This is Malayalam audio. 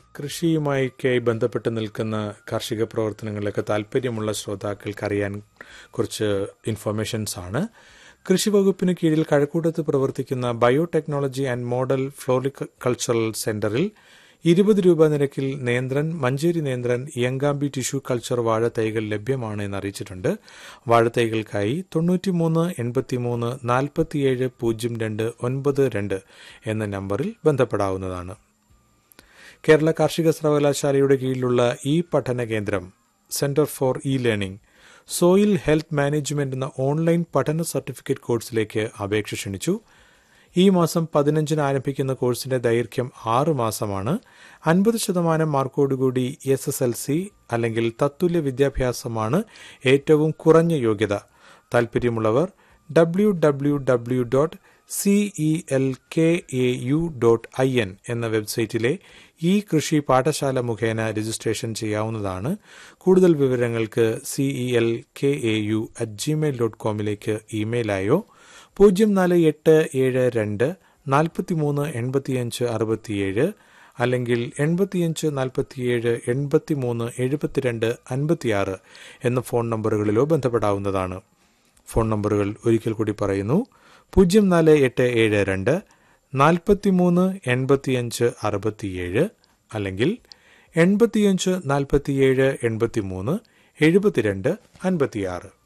കൃഷിയുമായൊക്കെയായി ബന്ധപ്പെട്ട് നിൽക്കുന്ന കാർഷിക പ്രവർത്തനങ്ങളിലൊക്കെ താല്പര്യമുള്ള ശ്രോതാക്കൾക്ക് അറിയാൻ കുറച്ച് ഇൻഫർമേഷൻസ് ആണ് കൃഷി വകുപ്പിന് കീഴിൽ കഴക്കൂട്ടത്ത് പ്രവർത്തിക്കുന്ന ബയോടെക്നോളജി ആൻഡ് മോഡൽ ഫ്ലോറികൾച്ചറൽ സെന്ററിൽ ഇരുപത് രൂപ നിരക്കിൽ നേന്ത്രൻ മഞ്ചേരി നേന്ത്രൻ യങ്കാമ്പി ടിഷ്യൂ കൾച്ചർ വാഴത്തൈകൾ ലഭ്യമാണ് എന്ന് അറിയിച്ചിട്ടുണ്ട് വാഴത്തൈകൾക്കായി തൊണ്ണൂറ്റിമൂന്ന് എൺപത്തിമൂന്ന് നാൽപ്പത്തിയേഴ് പൂജ്യം രണ്ട് ഒൻപത് രണ്ട് എന്ന നമ്പറിൽ ബന്ധപ്പെടാവുന്നതാണ് കേരള കാർഷിക സർവകലാശാലയുടെ കീഴിലുള്ള ഈ പഠന കേന്ദ്രം centre for e learning soil health management എന്ന ഓൺലൈൻ പഠന സർട്ടിഫിക്കറ്റ് കോഴ്സിലേക്ക് അപേക്ഷ ക്ഷണിച്ചു ഈ മാസം പതിനഞ്ചിന് ആരംഭിക്കുന്ന കോഴ്സിന്റെ ദൈർഘ്യം ആറ് മാസമാണ് അൻപത് ശതമാനം മാർക്കോടുകൂടി എസ് എസ് എൽ സി അല്ലെങ്കിൽ തത്തുല്യ വിദ്യാഭ്യാസമാണ് ഏറ്റവും കുറഞ്ഞ യോഗ്യത താൽപ്പര്യമുള്ളവർ W W W dot C E L K A U dot I N എന്ന വെബ്സൈറ്റിലെ ഈ കൃഷി പാഠശാല മുഖേന രജിസ്ട്രേഷൻ ചെയ്യാവുന്നതാണ് കൂടുതൽ വിവരങ്ങൾക്ക് C E L K A U at Gmail dot കോമിലേക്ക് ഇമെയിലായോ പൂജ്യം നാല് എട്ട് ഏഴ് രണ്ട് നാൽപ്പത്തിമൂന്ന് എൺപത്തിയഞ്ച് അറുപത്തിയേഴ് അല്ലെങ്കിൽ എൺപത്തിയഞ്ച് നാൽപ്പത്തിയേഴ് എൺപത്തിമൂന്ന് എഴുപത്തിരണ്ട് അൻപത്തിയാറ് എന്ന ഫോൺ നമ്പറുകളിലോ ബന്ധപ്പെടാവുന്നതാണ് ഫോൺ നമ്പറുകൾ ഒരിക്കൽ കൂടി പറയുന്നു പൂജ്യം നാല് എട്ട് ഏഴ് രണ്ട് നാൽപ്പത്തിമൂന്ന് എൺപത്തിയഞ്ച് അറുപത്തിയേഴ് അല്ലെങ്കിൽ എൺപത്തിയഞ്ച് നാൽപ്പത്തിയേഴ് എൺപത്തിമൂന്ന് എഴുപത്തിരണ്ട് അൻപത്തിയാറ്